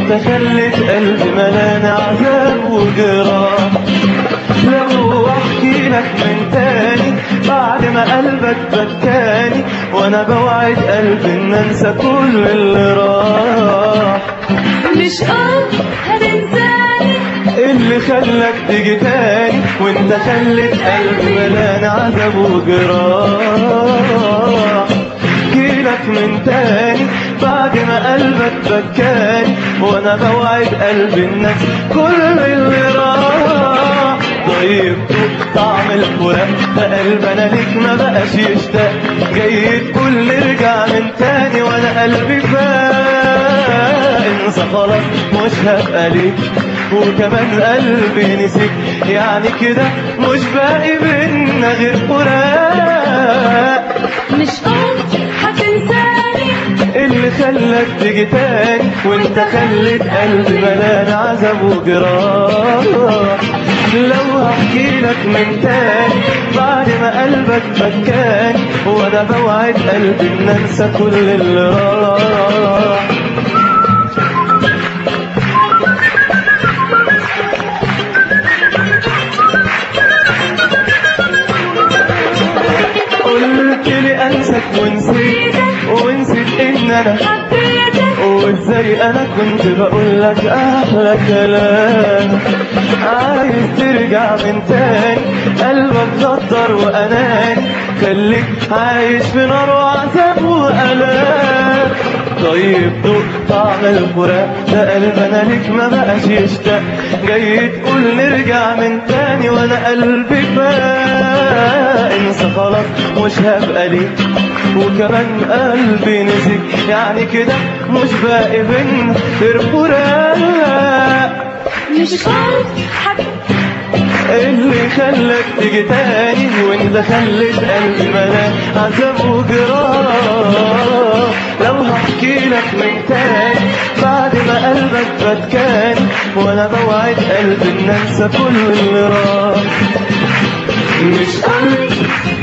وانت خليت قلبي ملان عذاب وجراح لو احكي لك من تاني بعد ما قلبك بكاني وانا بوعد قلبي ان انسى كل اللي راح مش قلت هتنساني اللي خلاك تيجي تاني وانت خليت قلبي ملان عذاب وجراح جيلك من تاني بعد ما قلبك بكاني وانا بوعد قلبي الناس كل اللي راح طيب طعم الفراق ده قلب انا ليك ما بقاش يشتاق جاي تقول نرجع من تاني وانا قلبي فاق انسى خلاص مش هبقى ليك وكمان قلبي نسيك يعني كده مش باقي بينا غير فراق مش قلت هتنساني اللي خلاك تيجي تاني وانت خليت قلبي ملان عذاب وجراح لو هحكي لك من تاني بعد ما قلبك بكاني وانا بوعد قلبي ان انسى كل اللي راح قلت لي انسك ونسيت ونسيت ان انا حبيتك وازاي انا كنت بقول لك احلى كلام عايز ترجع من تاني قلبك غدر واناني خليك عايش في نار وعذاب والام طيب دوق طعم الفراق ده قلب انا ليك ما بقاش يشتاق جاي تقول نرجع من تاني وانا قلبي فاق انسى خلاص مش هبقى ليك وكمان قلبي نسيك يعني كده مش باقي بينا غير فراق مش قلت هت اللي خلاك تيجي تاني وانت خليت قلبي ملان عذاب وجراح لو هحكي لك من تاني بعد ما قلبك بكاني وانا بوعد قلبي ان انسى كل اللي راح مش قلبي